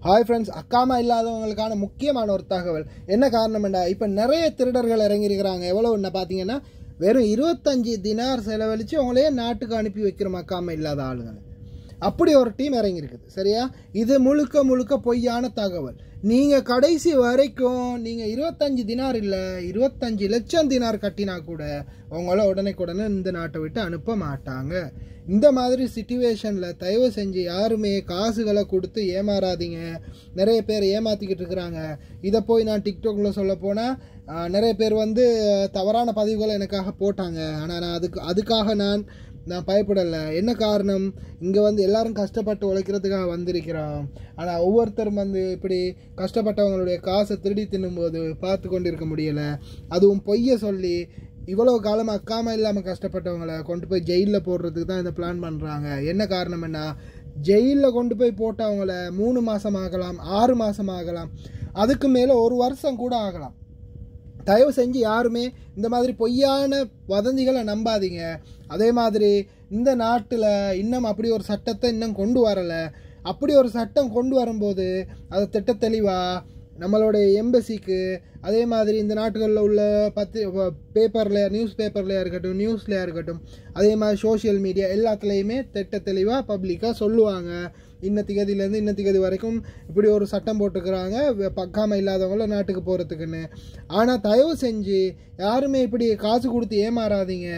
hi friends அக்காமா இல்லாதவங்களுக்கான முக்கியமான ஒரு தகவல் என்ன காரணம்டா இப்போ நிறைய திருடர்கள் இறங்கியிருக்கிறாங்க எவ்வளோ என்ன பார்த்தீங்கன்னா வெறும் இருபத்தஞ்சி தினார் செலவழித்து அவங்களே நாட்டுக்கு அனுப்பி வைக்கிறோம் அக்காமா இல்லாத ஆளுங்களை அப்படி ஒரு டீம் இறங்கியிருக்குது சரியா இது முழுக்க முழுக்க பொய்யான தகவல் நீங்கள் கடைசி வரைக்கும் நீங்கள் இருபத்தஞ்சி தினார் இல்லை இருபத்தஞ்சி லட்சம் தினார் கட்டினா கூட உங்கள உடனே இந்த நாட்டை விட்டு அனுப்ப மாட்டாங்க இந்த மாதிரி சுச்சுவேஷனில் தயவு செஞ்சு யாருமே காசுகளை கொடுத்து ஏமாறாதீங்க நிறைய பேர் ஏமாற்றிக்கிட்டு இருக்கிறாங்க இதை போய் நான் டிக்டாக்ல சொல்ல போனால் நிறைய பேர் வந்து தவறான பதிவுகளை எனக்காக போட்டாங்க ஆனால் நான் அதுக்கு அதுக்காக நான் நான் பயப்படலை என்ன காரணம் இங்கே வந்து எல்லாரும் கஷ்டப்பட்டு உழைக்கிறதுக்காக வந்திருக்கிறோம் ஆனால் ஒவ்வொருத்தரும் வந்து இப்படி கஷ்டப்பட்டவங்களுடைய காசை திருடி தின்னும்போது பார்த்து கொண்டு இருக்க முடியலை அதுவும் பொய்யை சொல்லி இவ்வளோ காலம் அக்காமல் இல்லாமல் கஷ்டப்பட்டவங்கள கொண்டு போய் ஜெயிலில் போடுறதுக்கு தான் இந்த பிளான் பண்ணுறாங்க என்ன காரணம் என்ன ஜெயிலில் கொண்டு போய் போட்டவங்கள மூணு மாதம் ஆகலாம் ஆறு மாதம் ஆகலாம் அதுக்கு மேலே ஒரு வருஷம் கூட ஆகலாம் தயவு செஞ்சு யாருமே இந்த மாதிரி பொய்யான வதந்திகளை நம்பாதீங்க அதே மாதிரி இந்த நாட்டில் இன்னும் அப்படி ஒரு சட்டத்தை இன்னும் கொண்டு வரலை அப்படி ஒரு சட்டம் கொண்டு வரும்போது அதை திட்ட தெளிவாக நம்மளுடைய எம்பசிக்கு அதே மாதிரி இந்த நாட்டுகளில் உள்ள பத்து பேப்பரில் நியூஸ் பேப்பர்லையாக இருக்கட்டும் நியூஸ்லையாக இருக்கட்டும் அதே மாதிரி சோஷியல் மீடியா எல்லாத்துலேயுமே திட்ட தெளிவாக பப்ளிக்காக சொல்லுவாங்க இன்ன திகதியிலேருந்து இன்ன திகதி வரைக்கும் இப்படி ஒரு சட்டம் போட்டுக்கிறாங்க பக்காமல் இல்லாதவங்கள நாட்டுக்கு போகிறதுக்குன்னு ஆனால் தயவு செஞ்சு யாருமே இப்படி காசு கொடுத்து ஏமாறாதீங்க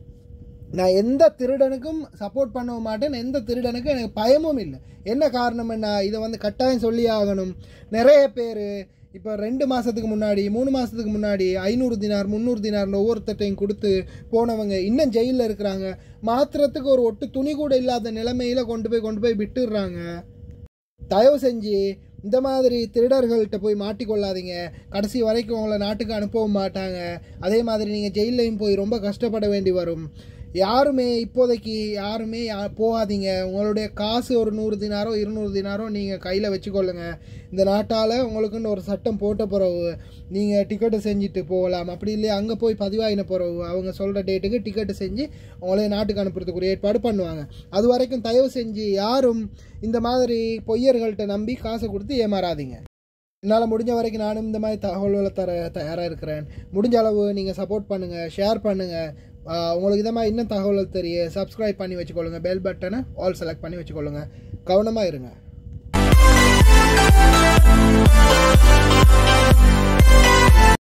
நான் எந்த திருடனுக்கும் சப்போர்ட் பண்ணவும் மாட்டேன் எந்த திருடனுக்கும் எனக்கு பயமும் இல்லை என்ன காரணம்னா இதை வந்து கட்டாயம் சொல்லி ஆகணும் நிறைய பேர் இப்போ ரெண்டு மாதத்துக்கு முன்னாடி மூணு மாதத்துக்கு முன்னாடி ஐநூறு தினார் முந்நூறு தினார்னு ஒவ்வொருத்தட்டையும் கொடுத்து போனவங்க இன்னும் ஜெயிலில் இருக்கிறாங்க மாத்திரத்துக்கு ஒரு ஒட்டு துணி கூட இல்லாத நிலைமையில் கொண்டு போய் கொண்டு போய் விட்டுடுறாங்க தயவு செஞ்சு இந்த மாதிரி திருடர்கள்ட்ட போய் மாட்டிக்கொள்ளாதீங்க கடைசி வரைக்கும் உங்களை நாட்டுக்கு அனுப்பவும் மாட்டாங்க அதே மாதிரி நீங்கள் ஜெயிலையும் போய் ரொம்ப கஷ்டப்பட வேண்டி வரும் யாருமே இப்போதைக்கு யாருமே யா போகாதீங்க உங்களுடைய காசு ஒரு நூறு தினாரோ இருநூறு தினாரோ நீங்கள் கையில் வச்சுக்கொள்ளுங்க இந்த நாட்டால் உங்களுக்குன்னு ஒரு சட்டம் போட்ட பிறகு நீங்கள் டிக்கெட்டு செஞ்சுட்டு போகலாம் அப்படி இல்லையா அங்கே போய் பதிவாயின பிறகு அவங்க சொல்கிற டேட்டுக்கு டிக்கெட்டு செஞ்சு உங்களே நாட்டுக்கு அனுப்புறதுக்கு ஏற்பாடு பண்ணுவாங்க அது வரைக்கும் தயவு செஞ்சு யாரும் இந்த மாதிரி பொய்யர்கள்ட்ட நம்பி காசை கொடுத்து ஏமாறாதீங்க என்னால் முடிஞ்ச வரைக்கும் நானும் இந்த மாதிரி தகவல்களை தர தயாராக இருக்கிறேன் முடிஞ்ச அளவு நீங்கள் சப்போர்ட் பண்ணுங்கள் ஷேர் பண்ணுங்கள் உங்களுக்கு இதை மாதிரி இன்னும் தகவல் தெரிய சப்ஸ்கிரைப் பண்ணி வச்சுக்கொள்ளுங்க பெல் பட்டனை ஆல் செலக்ட் பண்ணி வச்சுக்கொள்ளுங்க கவனமாக இருங்க